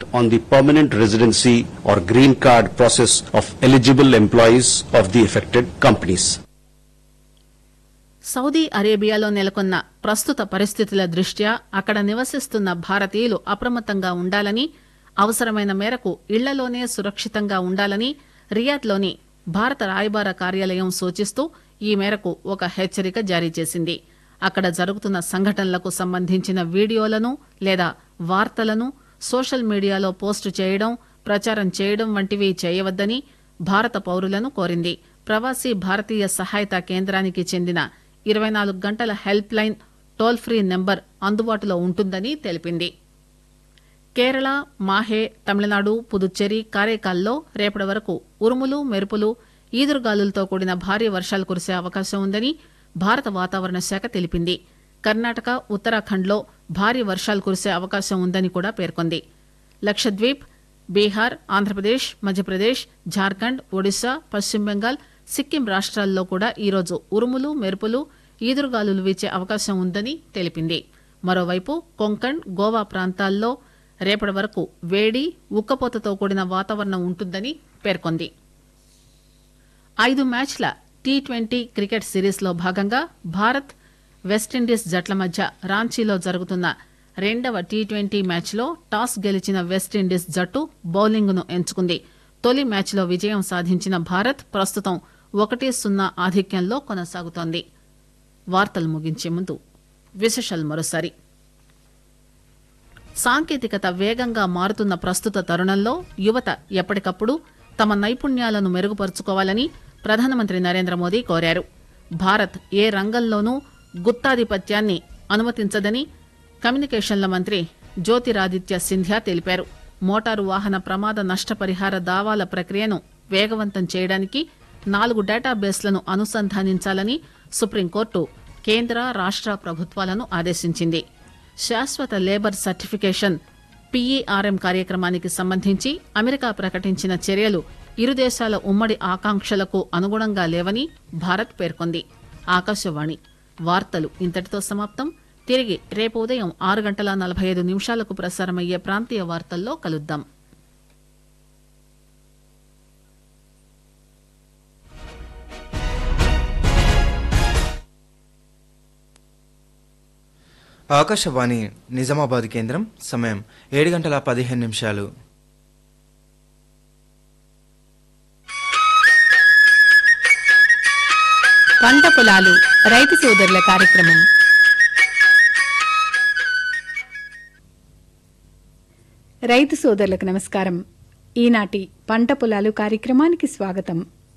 on the permanent residency or green card process of eligible employees of the affected companies. Saudi అరేబియాలో నెలకొన్న ప్రస్తుత పరిస్థితుల దృష్ట్యా అక్కడ నివసిస్తున్న భారతీయులు అప్రమత్తంగా ఉండాలని అవసరమైన మేరకు ఇళ్లలోనే సురక్షితంగా ఉండాలని రియాద్లోని భారత రాయబార కార్యాలయం సూచిస్తూ ఈ మేరకు ఒక హెచ్చరిక జారీ చేసింది అక్కడ జరుగుతున్న సంఘటనలకు సంబంధించిన వీడియోలను లేదా వార్తలను సోషల్ మీడియాలో పోస్టు చేయడం ప్రచారం చేయడం వంటివి చేయవద్దని భారత పౌరులను కోరింది ప్రవాసీ భారతీయ సహాయత కేంద్రానికి చెందిన ఇరవై నాలుగు గంటల help line toll free number అందుబాటులో ఉంటుందని తెలిపింది కేరళ మాహే తమిళనాడు పుదుచ్చేరి కారైకాల్లో రేపటి వరకు ఉరుములు మెరుపులు ఈదురుగాలులతో కూడిన భారీ వర్షాలు కురిసే అవకాశం ఉందని భారత వాతావరణ శాఖ తెలిపింది కర్ణాటక ఉత్తరాఖండ్లో భారీ వర్షాలు కురిసే అవకాశం ఉందని కూడా పేర్కొంది లక్షద్వీప్ బీహార్ ఆంధ్రప్రదేశ్ మధ్యప్రదేశ్ జార్ఖండ్ ఒడిశా పశ్చిమ బెంగాల్ సిక్కిం రాష్ట్రాల్లో కూడా ఈరోజు ఉరుములు మెరుపులు ఈదురుగాలులు వీచే అవకాశం ఉందని తెలిపింది మరోవైపు కొంకణ్ గోవా ప్రాంతాల్లో రేపటి వరకు వేడి ఉక్కపోతతో కూడిన వాతావరణం ఉంటుందని పేర్కొంది ఐదు మ్యాచ్ల టీ ట్వంటీ క్రికెట్ సిరీస్లో భాగంగా భారత్ వెస్టిండీస్ జట్ల మధ్య రాంచీలో జరుగుతున్న రెండవ టీ ట్వంటీ మ్యాచ్లో టాస్ గెలిచిన వెస్టిండీస్ జట్టు బౌలింగ్ను ఎంచుకుంది తొలి మ్యాచ్లో విజయం సాధించిన భారత్ ప్రస్తుతం ఒకటి సున్నా ఆధిక్యంలో కొనసాగుతోంది వార్తలు ముగించే ముందు విశేషాలు మరోసారి సాంకేతికత వేగంగా మారుతున్న ప్రస్తుత తరుణంలో యువత ఎప్పటికప్పుడు తమ నైపుణ్యాలను మెరుగుపరుచుకోవాలని ప్రధానమంత్రి నరేంద్ర మోదీ కోరారు భారత్ ఏ రంగంలోనూ గుత్తాధిపత్యాన్ని అనుమతించదని కమ్యూనికేషన్ల మంత్రి జ్యోతిరాదిత్య సింధ్యా తెలిపారు మోటారు వాహన ప్రమాద నష్టపరిహార దావాల ప్రక్రియను వేగవంతం చేయడానికి నాలుగు డేటాబేస్లను అనుసంధానించాలని సుప్రీంకోర్టు కేంద్ర రాష్ట ప్రభుత్వాలను ఆదేశించింది శాశ్వత లేబర్ సర్టిఫికేషన్ పీఈఆర్ఎం కార్యక్రమానికి సంబంధించి అమెరికా ప్రకటించిన చర్యలు ఇరు దేశాల ఉమ్మడి ఆకాంక్షలకు అనుగుణంగా లేవని భారత్ పేర్కొంది ఆకాశవాణి వార్తలు ఇంతటితో సమాప్తం తిరిగి రేపు ఉదయం ఆరు గంటల నలభై ఐదు నిమిషాలకు ప్రసారమయ్యే ప్రాంతీయ వార్తల్లో కలుద్దాం ఆకాశవాణి నిజామాబాద్ కేంద్రం సమయం ఏడు గంటల పదిహేను నిమిషాలు పంట పొలాలు రైతు సోదరుల కార్యక్రమం రైతు సోదరులకు నమస్కారం ఈనాటి పంట పొలాలు కార్యక్రమానికి స్వాగతం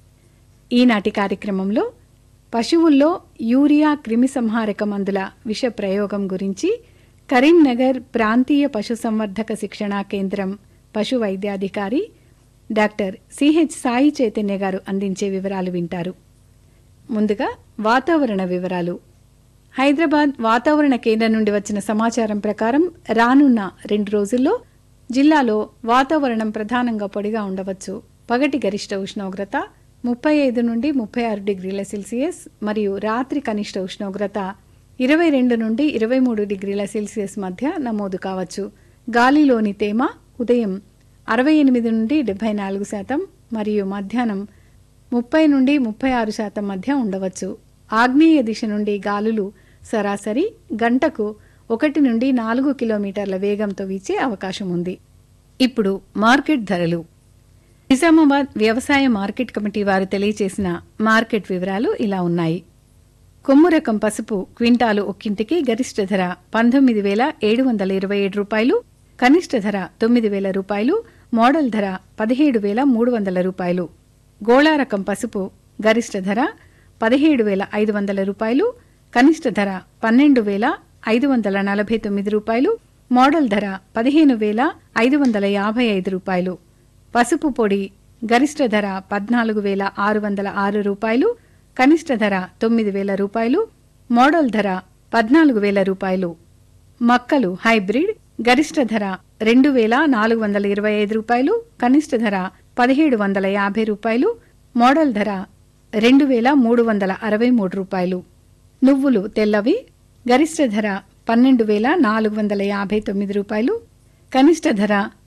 ఈనాటి కార్యక్రమంలో పశువుల్లో యూరియా క్రిమిసంహారక మందుల విష ప్రయోగం గురించి కరీంనగర్ ప్రాంతీయ పశుసంవర్ధక శిక్షణా కేంద్రం పశు వైద్యాధికారి డాక్టర్ సిహెచ్ సాయి చైతన్య గారు అందించే వివరాలు వింటారు ముందుగా వాతావరణ వివరాలు హైదరాబాద్ వాతావరణ కేంద్రం నుండి వచ్చిన సమాచారం ప్రకారం రానున్న రెండు రోజుల్లో జిల్లాలో వాతావరణం ప్రధానంగా పొడిగా ఉండవచ్చు పగటి గరిష్ట ఉష్ణోగ్రత ముప్పై ఐదు నుండి ముప్పై ఆరు డిగ్రీల సెల్సియస్ మరియు రాత్రి కనిష్ట ఉష్ణోగ్రత ఇరవై రెండు నుండి ఇరవై మూడు డిగ్రీల సెల్సియస్ మధ్య నమోదు కావచ్చు గాలిలోని తేమ ఉదయం అరవై ఎనిమిది నుండి డెబ్బై నాలుగు శాతం మరియు మధ్యాహ్నం ముప్పై నుండి ముప్పై ఆరు శాతం మధ్య ఉండవచ్చు ఆగ్నేయ దిశ నుండి గాలులు సరాసరి గంటకు ఒకటి నుండి నాలుగు కిలోమీటర్ల వేగంతో వీచే అవకాశం ఉంది ఇప్పుడు మార్కెట్ ధరలు నిజామాబాద్ వ్యవసాయ మార్కెట్ కమిటీ వారు తెలియజేసిన మార్కెట్ వివరాలు ఇలా ఉన్నాయి కొమ్ము రకం పసుపు క్వింటాలు ఒక్కింటికి గరిష్ట ధర పంతొమ్మిది వేల ఏడు వందల ఇరవై ఏడు రూపాయలు కనిష్ట ధర తొమ్మిది వేల రూపాయలు మోడల్ ధర పదిహేడు వేల మూడు వందల రూపాయలు గోళా రకం పసుపు గరిష్ట ధర పదిహేడు వేల ఐదు వందల రూపాయలు కనిష్ట ధర పన్నెండు వేల ఐదు వందల నలభై తొమ్మిది రూపాయలు మోడల్ ధర పదిహేను వేల ఐదు వందల యాభై ఐదు రూపాయలు పసుపు పొడి గరిష్ట ధర పద్నాలుగు వేల ఆరు వందల ఆరు రూపాయలు కనిష్ట ధర తొమ్మిది వేల రూపాయలు మోడల్ ధర పద్నాలుగు వేల రూపాయలు మక్కలు హైబ్రిడ్ గరిష్ట ధర రెండు వేల నాలుగు వందల ఇరవై ఐదు రూపాయలు కనిష్ట ధర పదిహేడు వందల యాభై రూపాయలు మోడల్ ధర రెండు వేల మూడు వందల అరవై మూడు రూపాయలు నువ్వులు తెల్లవి గరిష్ట ధర పన్నెండు వేల నాలుగు వందల యాభై తొమ్మిది రూపాయలు కనిష్ట ధర